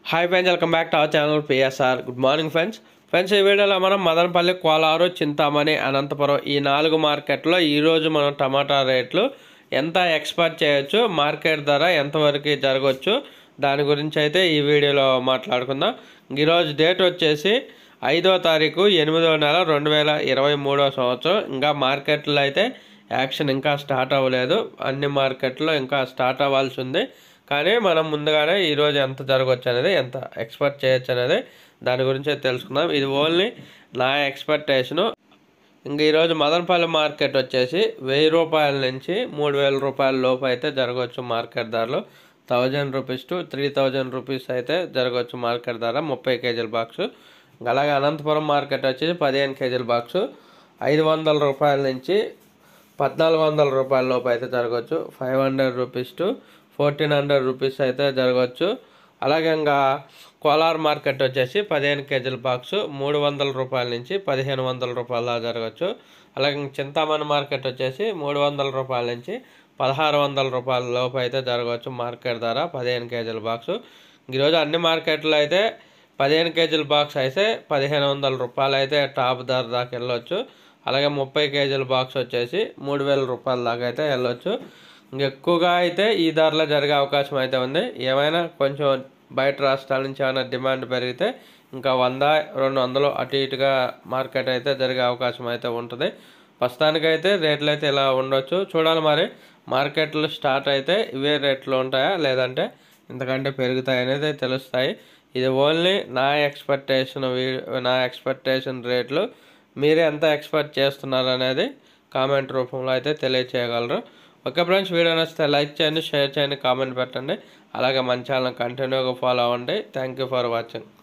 hi friends welcome back to our channel PSR good morning friends friends ఈ వీడియోలో మనం మదనపల్లి కోలారు చింతామణి అనంతపురం ఈ నాలుగు మార్కెట్లో ఈరోజు మనం టమాటా రేట్లు ఎంత ఎక్స్పెక్ట్ చేయొచ్చు మార్కెట్ ధర ఎంతవరకు జరగవచ్చు దాని గురించి అయితే ఈ వీడియోలో మాట్లాడుకుందాం ఈరోజు డేట్ వచ్చేసి ఐదో తారీఖు ఎనిమిదో నెల రెండు వేల ఇరవై మూడో సంవత్సరం ఇంకా మార్కెట్లో అయితే యాక్షన్ ఇంకా స్టార్ట్ అవ్వలేదు అన్ని మార్కెట్లో ఇంకా స్టార్ట్ అవ్వాల్సి ఉంది కానీ మనం ముందుగానే ఈరోజు ఎంత జరగవచ్చు అనేది ఎంత ఎక్స్పెక్ట్ చేయొచ్చు అనేది దాని గురించి అయితే తెలుసుకుందాం ఇది ఓన్లీ నా ఎక్స్పెక్టేషను ఇంక ఈరోజు మదనపల్లి మార్కెట్ వచ్చేసి వెయ్యి రూపాయల నుంచి మూడు వేల రూపాయల లోపు అయితే జరగవచ్చు మార్కెట్ ధరలు thousand rupees to three thousand rupees అయితే జరగవచ్చు మార్కెట్ ధర ముప్పై కేజీల బాక్సు అలాగే అనంతపురం మార్కెట్ వచ్చేసి పదిహేను కేజీల బాక్సు ఐదు వందల రూపాయల నుంచి పద్నాలుగు వందల రూపాయల లోపు అయితే జరగవచ్చు five hundred rupees to fourteen hundred rupees అయితే జరగవచ్చు అలాగే ఇంకా కోలార్ మార్కెట్ వచ్చేసి పదిహేను కేజీల బాక్సు మూడు వందల రూపాయల నుంచి పదిహేను వందల రూపాయల దాకా జరగవచ్చు అలాగే ఇంక చింతామణి మార్కెట్ వచ్చేసి మూడు వందల రూపాయల నుంచి పదహారు వందల రూపాయల లోపు అయితే జరగవచ్చు మార్కెట్ ధర పదిహేను కేజీల బాక్సు ఈరోజు అన్ని మార్కెట్లో అయితే పదిహేను కేజీల బాక్స్ అయితే పదిహేను వందల రూపాయలు అయితే టాప్ ధర దాకా వెళ్ళొచ్చు అలాగే ముప్పై కేజీల బాక్స్ వచ్చేసి మూడు వేల రూపాయల దాకా అయితే వెళ్ళొచ్చు ఇంకెక్కువగా అయితే ఈ ధరలో జరిగే అవకాశం అయితే ఉంది ఏమైనా కొంచెం బయట రాష్ట్రాల నుంచి ఏమైనా డిమాండ్ పెరిగితే ఇంకా వంద రెండు వందలు అటు ఇటుగా మార్కెట్ అయితే జరిగే అవకాశం అయితే ఉంటుంది ప్రస్తుతానికైతే రేట్లు అయితే ఇలా ఉండొచ్చు చూడాలి మరి మార్కెట్లు స్టార్ట్ అయితే ఇవే రేట్లు ఉంటాయా లేదంటే ఇంతకంటే పెరుగుతాయి అనేది తెలుస్తాయి ఇది ఓన్లీ నా ఎక్స్పెక్టేషన్ నా ఎక్స్పెక్టేషన్ రేట్లు మీరు ఎంత ఎక్స్పెక్ట్ చేస్తున్నారు అనేది కామెంట్ రూపంలో అయితే తెలియచేయగలరు ఓకే ఫ్రెండ్స్ వీడియో నచ్చితే లైక్ చేయండి షేర్ చేయండి కామెంట్ పెట్టండి అలాగే మన ఛానల్ కంటిన్యూగా ఫాలో అవ్వండి థ్యాంక్ యూ ఫర్ వాచింగ్